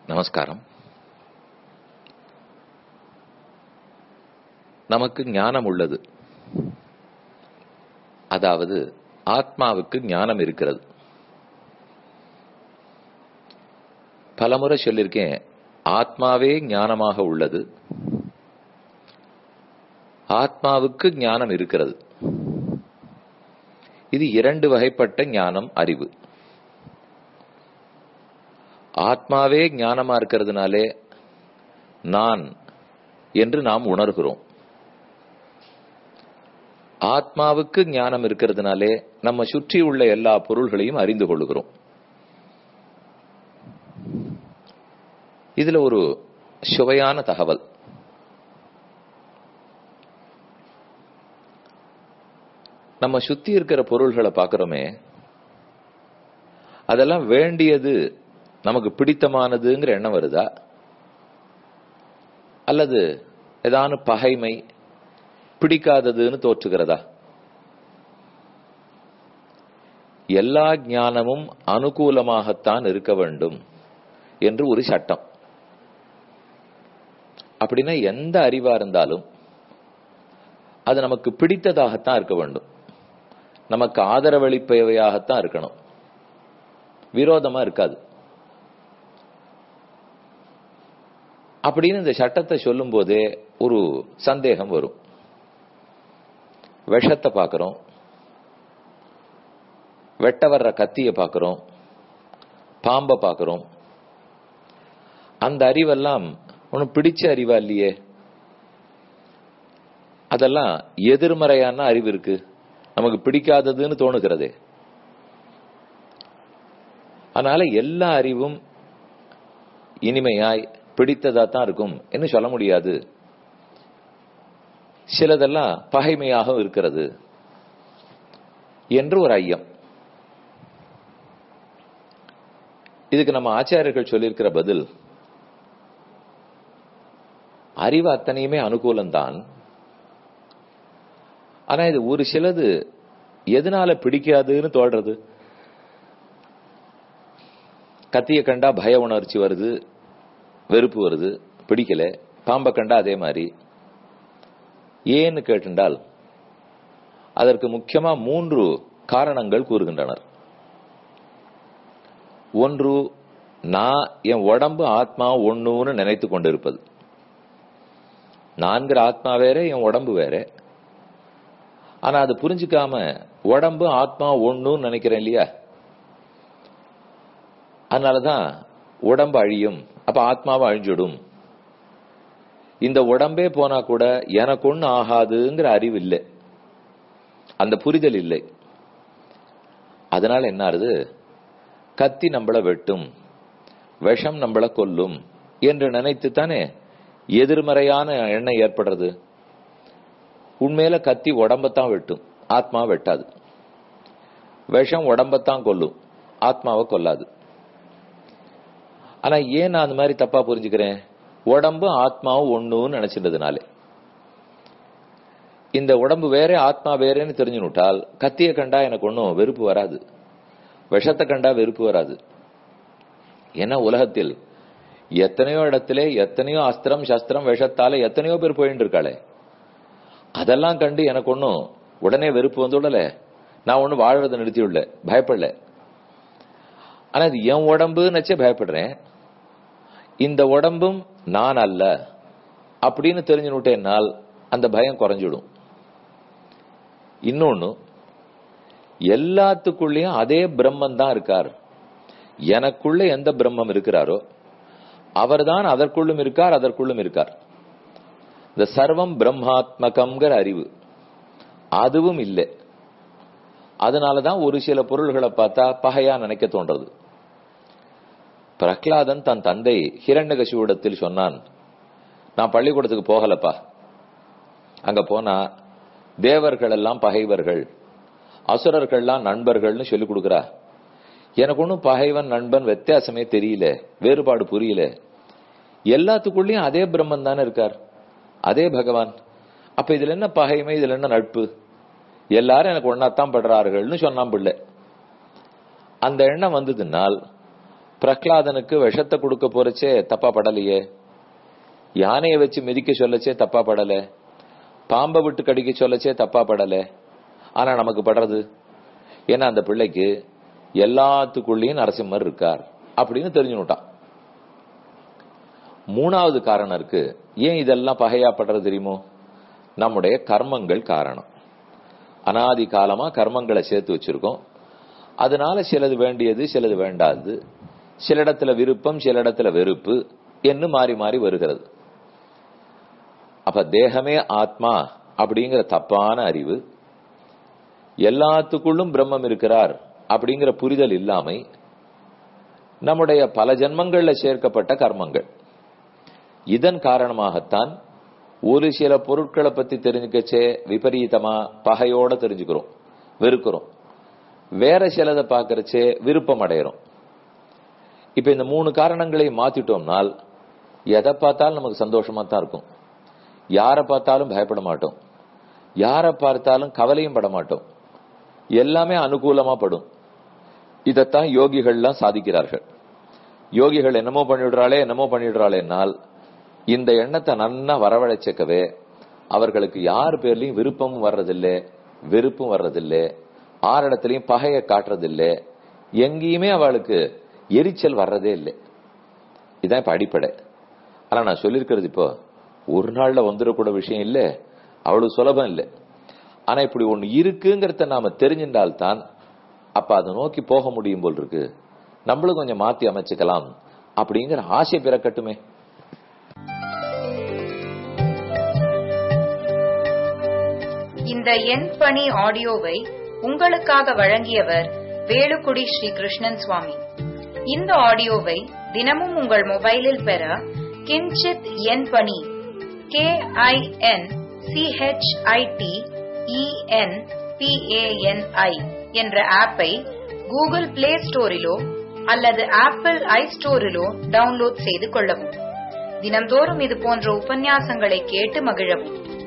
நமஸ்காரம் நமக்கு ஞானம் உள்ளது அதாவது ஆத்மாவுக்கு ஞானம் இருக்கிறது பலமுறை சொல்லியிருக்கேன் ஆத்மாவே ஞானமாக உள்ளது ஆத்மாவுக்கு ஞானம் இருக்கிறது இது இரண்டு வகைப்பட்ட ஞானம் அறிவு ஆத்மாவே ஞானமா இருக்கிறதுனாலே நான் என்று நாம் உணர்கிறோம் ஆத்மாவுக்கு ஞானம் இருக்கிறதுனாலே நம்ம சுற்றி உள்ள எல்லா பொருள்களையும் அறிந்து கொள்ளுகிறோம் இதுல ஒரு சுவையான தகவல் நம்ம சுத்தி இருக்கிற பொருள்களை பார்க்கிறோமே அதெல்லாம் வேண்டியது நமக்கு பிடித்தமானதுங்கிற எண்ணம் வருதா அல்லது ஏதான பகைமை பிடிக்காததுன்னு தோற்றுகிறதா எல்லா ஞானமும் அனுகூலமாகத்தான் இருக்க வேண்டும் என்று ஒரு சட்டம் அப்படின்னா எந்த அறிவா இருந்தாலும் அது நமக்கு பிடித்ததாகத்தான் இருக்க வேண்டும் நமக்கு ஆதரவளிப்பவையாகத்தான் இருக்கணும் விரோதமா இருக்காது அப்படின்னு இந்த சட்டத்தை சொல்லும் போதே ஒரு சந்தேகம் வரும் விஷத்தை பார்க்கிறோம் வெட்ட வர்ற கத்திய பார்க்கிறோம் பாம்பை பார்க்கிறோம் அந்த அறிவெல்லாம் ஒன்னும் பிடிச்ச அறிவா இல்லையே அதெல்லாம் எதிர்மறையான அறிவு இருக்கு நமக்கு பிடிக்காததுன்னு தோணுகிறதே அதனால எல்லா அறிவும் இனிமையாய் பிடித்ததா தான் இருக்கும் என்று சொல்ல முடியாது சிலதெல்லாம் பகைமையாக இருக்கிறது என்று ஒரு ஐயம் இதுக்கு நம்ம ஆச்சாரியர்கள் சொல்லியிருக்கிற பதில் அறிவு அத்தனையுமே அனுகூலம்தான் ஆனா இது ஒரு சிலது எதனால பிடிக்காதுன்னு தோடுறது கத்திய கண்டா பய உணர்ச்சி வருது வெறுப்பு வருது பிடிக்கல பாம்பை கண்டா அதே மாதிரி ஏன்னு கேட்டுண்டால் அதற்கு முக்கியமா மூன்று காரணங்கள் கூறுகின்றனர் ஒன்று நான் என் உடம்பு ஆத்மா ஒண்ணுன்னு நினைத்து கொண்டிருப்பது நான்கிற ஆத்மா வேற என் உடம்பு வேற ஆனா அது புரிஞ்சுக்காம உடம்பு ஆத்மா ஒண்ணுன்னு நினைக்கிறேன் இல்லையா அதனாலதான் உடம்பு அழியும் அப்ப ஆத்மாவை அழிஞ்சிடும் இந்த உடம்பே போனா கூட எனக்கு ஒண்ணு ஆகாதுங்கிற அறிவு இல்லை அந்த புரிதல் இல்லை அதனால என்ன ஆறுது கத்தி நம்மள வெட்டும் விஷம் நம்மள கொல்லும் என்று நினைத்து தானே எதிர்மறையான எண்ணம் ஏற்படுறது உண்மையில கத்தி உடம்பத்தான் வெட்டும் ஆத்மா வெட்டாது விஷம் உடம்பத்தான் கொல்லும் ஆத்மாவை கொல்லாது ஆனா ஏன் நான் அந்த மாதிரி தப்பா புரிஞ்சுக்கிறேன் உடம்பு ஆத்மாவும் ஒண்ணுன்னு நினைச்சிட்டதுனாலே இந்த உடம்பு வேற ஆத்மா வேறேன்னு தெரிஞ்சுனுட்டால் கத்திய கண்டா எனக்கு ஒன்றும் வெறுப்பு வராது விஷத்தை கண்டா வெறுப்பு வராது ஏன்னா உலகத்தில் எத்தனையோ இடத்திலே எத்தனையோ அஸ்திரம் சஸ்திரம் விஷத்தால எத்தனையோ பேர் போயிட்டு இருக்காளே அதெல்லாம் கண்டு எனக்கு ஒன்றும் உடனே வெறுப்பு வந்துடல நான் ஒன்னும் வாழ்வதை நிறுத்தியுள்ள பயப்படல ஆனா இது என் உடம்புன்னு பயப்படுறேன் இந்த உடம்பும் நான் அல்ல அப்படின்னு தெரிஞ்சுனுட்டேன்னால் அந்த பயம் குறைஞ்சிடும் இன்னொன்னு எல்லாத்துக்குள்ளேயும் அதே பிரம்மன் தான் இருக்கார் எனக்குள்ள எந்த பிரம்மம் இருக்கிறாரோ அவர்தான் அதற்குள்ளும் இருக்கார் அதற்குள்ளும் இருக்கார் இந்த சர்வம் பிரம்மாத்மகம்ங்கிற அறிவு அதுவும் இல்லை அதனாலதான் ஒரு சில பொருள்களை பார்த்தா பகையா நினைக்க தோன்றது பிரகலாதன் தன் தந்தை ஹிரண்யகசிவிடத்தில் சொன்னான் நான் பள்ளிக்கூடத்துக்கு போகலப்பா அங்க போனா தேவர்கள் எல்லாம் பகைவர்கள் அசுரர்கள்லாம் நண்பர்கள்னு சொல்லி கொடுக்குறா எனக்கு ஒன்றும் பகைவன் நண்பன் வித்தியாசமே தெரியல வேறுபாடு புரியல எல்லாத்துக்குள்ளயும் அதே பிரம்மன் தானே இருக்கார் அதே பகவான் அப்ப இதுல என்ன பகைமை இதுல என்ன நட்பு எல்லாரும் எனக்கு ஒன்னாத்தான் படுறார்கள்னு சொன்னான் பிள்ளை அந்த எண்ணம் வந்ததுனால் பிரகலாதனுக்கு விஷத்தை கொடுக்க போறச்சே தப்பா படலையே யானையை வச்சு மிதிக்க சொல்லச்சே தப்பா படல பாம்பை விட்டு கடிக்க சொல்லச்சே தப்பா படல ஆனா நமக்கு படுறது ஏன்னா அந்த பிள்ளைக்கு எல்லாத்துக்குள்ளேயும் நரசிம்மர் இருக்கார் அப்படின்னு தெரிஞ்சுட்டான் மூணாவது காரணம் இருக்கு ஏன் இதெல்லாம் பகையாப்படுறது தெரியுமோ நம்முடைய கர்மங்கள் காரணம் அனாதி காலமா கர்மங்களை சேர்த்து வச்சிருக்கோம் அதனால சிலது வேண்டியது சிலது வேண்டாது சில இடத்துல விருப்பம் சில இடத்துல வெறுப்பு என்று மாறி மாறி வருகிறது அப்ப தேகமே ஆத்மா அப்படிங்கிற தப்பான அறிவு எல்லாத்துக்குள்ளும் பிரம்மம் இருக்கிறார் அப்படிங்கிற புரிதல் இல்லாமை நம்முடைய பல ஜென்மங்கள்ல சேர்க்கப்பட்ட கர்மங்கள் இதன் காரணமாகத்தான் ஒரு சில பொருட்களை பத்தி தெரிஞ்சுக்கச்சே விபரீதமா பகையோட தெரிஞ்சுக்கிறோம் வெறுக்கிறோம் வேற சிலதை பார்க்கறச்சே விருப்பம் அடையிறோம் இப்ப இந்த மூணு காரணங்களை மாத்திட்டோம்னால் எதை பார்த்தாலும் நமக்கு சந்தோஷமா தான் இருக்கும் யாரை பார்த்தாலும் பயப்பட மாட்டோம் யாரை பார்த்தாலும் கவலையும் பட மாட்டோம் எல்லாமே அனுகூலமா படும் இதைத்தான் யோகிகள்லாம் சாதிக்கிறார்கள் யோகிகள் என்னமோ பண்ணிடுறாளே என்னமோ பண்ணிடுறாளேனால் இந்த எண்ணத்தை நன்னா வரவழைச்சக்கவே அவர்களுக்கு யார் பேர்லயும் விருப்பமும் வர்றதில்லை வெறுப்பும் வர்றதில்லை ஆரிடத்திலையும் பகையை காட்டுறதில்லை எங்கேயுமே அவளுக்கு எரிச்சல் வர்றதே இல்லை இதான் இப்ப அடிப்படை ஆனா நான் சொல்லியிருக்கிறது இப்போ ஒரு நாள்ல வந்துடக்கூட விஷயம் இல்லை அவ்வளவு சுலபம் இல்லை ஆனா இப்படி ஒண்ணு இருக்குங்கிறத நாம தெரிஞ்சின்றால்தான் அப்ப அதை நோக்கி போக முடியும் போல் இருக்கு நம்மளும் கொஞ்சம் மாத்தி அமைச்சுக்கலாம் அப்படிங்கிற ஆசை பிறக்கட்டுமே இந்த எண் பணி ஆடியோவை உங்களுக்காக வழங்கியவர் வேலுக்குடி ஸ்ரீ கிருஷ்ணன் சுவாமி இந்த ஆடியோவை தினமும் உங்கள் மொபைலில் பெற கிஞ்சித் எண் பணி கே ஐ என் சிஹெச்ஐடி இஎன் பிஏஎன்ஐ என்ற ஆப்பை கூகுள் பிளே ஸ்டோரிலோ அல்லது ஆப்பிள் ஐ ஸ்டோரிலோ டவுன்லோட் செய்து கொள்ளவும் தினம்தோறும் இது போன்ற உபன்யாசங்களை கேட்டு மகிழவும்